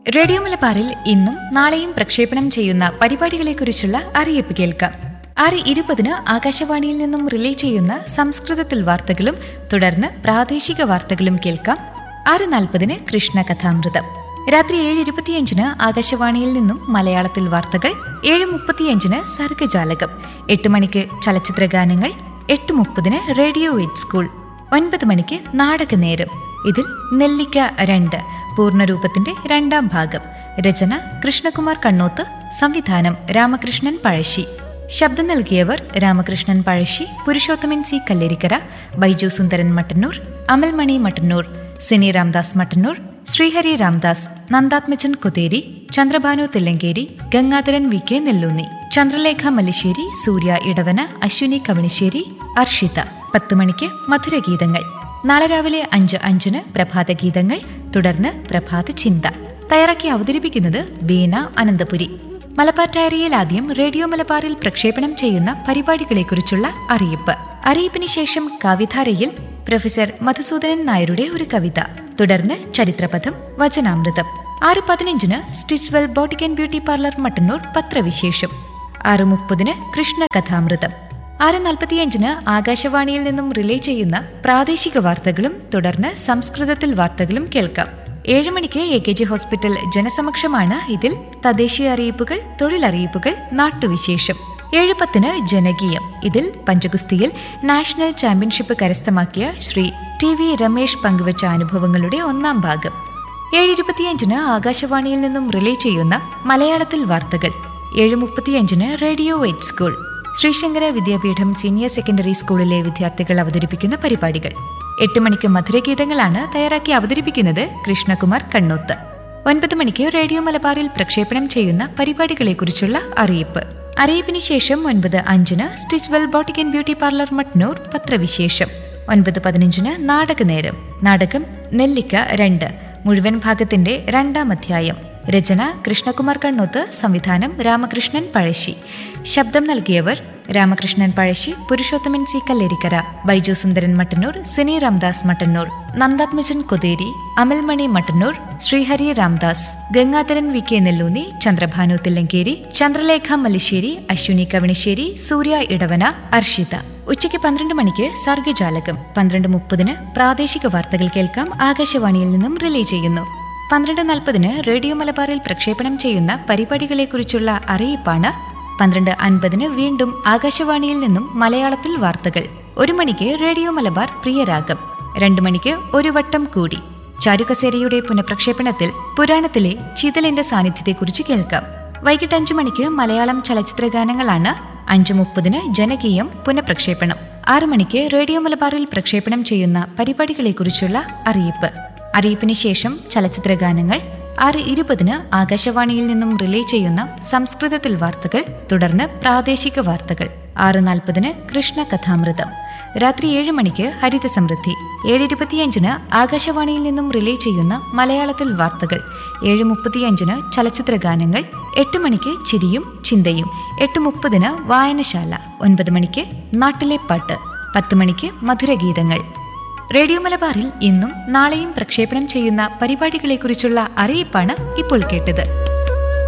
radio മലബാറിൽ ഇന്നും നാളെയും പ്രക്ഷേപണം ചെയ്യുന്ന പരിപാടികളെക്കുറിച്ചുള്ള അറിയിപ്പ് കേൾക്കാം ആറ് ഇരുപതിന് ആകാശവാണിയിൽ നിന്നും റിലേ ചെയ്യുന്ന സംസ്കൃതത്തിൽ വാർത്തകളും തുടർന്ന് പ്രാദേശിക വാർത്തകളും കേൾക്കാം ആറ് നാൽപ്പതിന് കൃഷ്ണ കഥാമൃതം രാത്രി ഏഴ് ഇരുപത്തിയഞ്ചിന് ആകാശവാണിയിൽ നിന്നും മലയാളത്തിൽ വാർത്തകൾ ഏഴ് മുപ്പത്തിയഞ്ചിന് സർഗജാലകം എട്ട് മണിക്ക് ചലച്ചിത്ര ഗാനങ്ങൾ എട്ട് മുപ്പതിന് റേഡിയോ എയ്റ്റ് സ്കൂൾ ഒൻപത് മണിക്ക് നാടകനേരം ഇതിൽ നെല്ലിക്ക രണ്ട് പൂർണ്ണരൂപത്തിന്റെ രണ്ടാം ഭാഗം രചന കൃഷ്ണകുമാർ കണ്ണോത്ത് സംവിധാനം രാമകൃഷ്ണൻ പഴശ്ശി ശബ്ദം നൽകിയവർ Ramakrishnan Pazhassi Purushothaman C Kallerikkara Baiju Sundaran Mattannur Amalmani Mattannur Sini Ramdas Mattannur Sreehari Ramdas Nandathmajan Kotheri Chandrabhanu Thillankeri Gangadharan V K Nellunni Chandralekha Mallissery Surya Edavana Aswini Kavanissery Arshitha പത്ത് മണിക്ക് മധുരഗീതങ്ങൾ നാളെ രാവിലെ അഞ്ച് അഞ്ചിന് പ്രഭാത ഗീതങ്ങൾ തുടർന്ന് പ്രഭാത ചിന്ത തയ്യാറാക്കി അവതരിപ്പിക്കുന്നത് ബീന അനന്തപുരി മലബാർ ഡയറിയിൽ ആദ്യം റേഡിയോ മലബാറിൽ പ്രക്ഷേപണം ചെയ്യുന്ന പരിപാടികളെക്കുറിച്ചുള്ള അറിയിപ്പ് അറിയിപ്പിന് ശേഷം കവിധാരയിൽ പ്രൊഫസർ മധുസൂദനൻ നായരുടെ ഒരു കവിത തുടർന്ന് ചരിത്രപഥം വചനാമൃതം ആറ് പതിനഞ്ചിന് Stitchwell boutique and beauty parlour Mattannur പത്രവിശേഷം ആറ് മുപ്പതിന് കൃഷ്ണ കഥാമൃതം ആറ് നാൽപ്പത്തിയഞ്ചിന് ആകാശവാണിയിൽ നിന്നും റിലേ ചെയ്യുന്ന പ്രാദേശിക വാർത്തകളും തുടർന്ന് സംസ്കൃതത്തിൽ വാർത്തകളും കേൾക്കാം ഏഴ് മണിക്ക് എ കെ ജി ഹോസ്പിറ്റൽ ജനസമക്ഷമാണ് ഇതിൽ തദ്ദേശീയ അറിയിപ്പുകൾ തൊഴിലറിയിപ്പുകൾ നാട്ടുവിശേഷം ഏഴ് പത്തിന് ജനകീയം ഇതിൽ പഞ്ചഗുസ്തിയിൽ നാഷണൽ ചാമ്പ്യൻഷിപ്പ് കരസ്ഥമാക്കിയ ശ്രീ ടി വി രമേശ് പങ്കുവച്ച അനുഭവങ്ങളുടെ ഒന്നാം ഭാഗം ഏഴ് ഇരുപത്തിയഞ്ചിന് ആകാശവാണിയിൽ നിന്നും റിലേ ചെയ്യുന്ന മലയാളത്തിൽ വാർത്തകൾ ഏഴ് മുപ്പത്തിയഞ്ചിന് radio eight school Sreesankara Vidyapeetham senior secondary സ്കൂളിലെ വിദ്യാർത്ഥികൾ അവതരിപ്പിക്കുന്ന പരിപാടികൾ എട്ട് മണിക്ക് മധുരഗീതങ്ങളാണ് തയ്യാറാക്കി അവതരിപ്പിക്കുന്നത് കൃഷ്ണകുമാർ കണ്ണൂത്ത് ഒൻപത് മണിക്ക് റേഡിയോ മലബാറിൽ പ്രക്ഷേപണം ചെയ്യുന്ന പരിപാടികളെക്കുറിച്ചുള്ള അറിയിപ്പ് അറിയിപ്പിന് ശേഷം ഒൻപത് അഞ്ചിന് Stitchwell boutique and beauty parlour Mattannur പത്രവിശേഷം ഒൻപത് പതിനഞ്ചിന് നാടകനേരം നാടകം നെല്ലിക്ക രണ്ട് മുഴുവൻ ഭാഗത്തിന്റെ രണ്ടാം അധ്യായം രചന കൃഷ്ണകുമാർ കണ്ണൂത്ത് സംവിധാനം രാമകൃഷ്ണൻ പഴശ്ശി ശബ്ദം നൽകിയവർ Ramakrishnan Pazhassi Purushothaman C Kallerikkara Baiju Sundaran Mattannur Sini Ramdas Mattannur Nandathmajan Kotheri Amalmani Mattannur Sreehari Ramdas Gangadharan V K Nellunni Chandrabhanu Thillankeri Chandralekha Mallissery Aswini Kavanissery Surya Edavana Arshitha ഉച്ചയ്ക്ക് പന്ത്രണ്ട് മണിക്ക് സർഗജാലകം പന്ത്രണ്ട് മുപ്പതിന് പ്രാദേശിക വാർത്തകൾ കേൾക്കാം ആകാശവാണിയിൽ നിന്നും റിലേ ചെയ്യുന്നു പന്ത്രണ്ട് നാൽപ്പതിന് റേഡിയോ മലബാറിൽ പ്രക്ഷേപണം ചെയ്യുന്ന പരിപാടികളെക്കുറിച്ചുള്ള അറിയിപ്പാണ് പന്ത്രണ്ട് അൻപതിന് വീണ്ടും ആകാശവാണിയിൽ നിന്നും മലയാളത്തിൽ വാർത്തകൾ ഒരു മണിക്ക് റേഡിയോ മലബാർ പ്രിയരാഗം രണ്ടു മണിക്ക് ഒരു വട്ടം കൂടി ചാരുകസേരയുടെ പുനഃപ്രക്ഷേപണത്തിൽ പുരാണത്തിലെ ചിതലിന്റെ സാന്നിധ്യത്തെക്കുറിച്ച് കേൾക്കാം വൈകിട്ട് അഞ്ചു മണിക്ക് മലയാളം ചലച്ചിത്ര ഗാനങ്ങളാണ് അഞ്ചു മുപ്പതിന് ജനകീയം പുനഃപ്രക്ഷേപണം ആറു മണിക്ക് റേഡിയോ മലബാറിൽ പ്രക്ഷേപണം ചെയ്യുന്ന പരിപാടികളെക്കുറിച്ചുള്ള അറിയിപ്പ് അറിയിപ്പിന് ശേഷം ചലച്ചിത്ര ഗാനങ്ങൾ ആറ് ഇരുപതിന് ആകാശവാണിയിൽ നിന്നും റിലേ ചെയ്യുന്ന സംസ്കൃതത്തിൽ വാർത്തകൾ തുടർന്ന് പ്രാദേശിക വാർത്തകൾ ആറ് നാൽപ്പതിന് കൃഷ്ണ കഥാമൃതം രാത്രി ഏഴ് മണിക്ക് ഹരിത സമൃദ്ധി ഏഴ് ഇരുപത്തിയഞ്ചിന് ആകാശവാണിയിൽ നിന്നും റിലേ ചെയ്യുന്ന മലയാളത്തിൽ വാർത്തകൾ ഏഴ് മുപ്പത്തിയഞ്ചിന് ചലച്ചിത്ര ഗാനങ്ങൾ എട്ട് മണിക്ക് ചിരിയും ചിന്തയും എട്ട് മുപ്പതിന് വായനശാല ഒൻപത് മണിക്ക് നാട്ടിലെ പാട്ട് പത്ത് മണിക്ക് മധുരഗീതങ്ങൾ റേഡിയോ മലബാറിൽ ഇന്നും നാളെയും പ്രക്ഷേപണം ചെയ്യുന്ന പരിപാടികളെക്കുറിച്ചുള്ള അറിയിപ്പാണ് ഇപ്പോൾ കേട്ടത്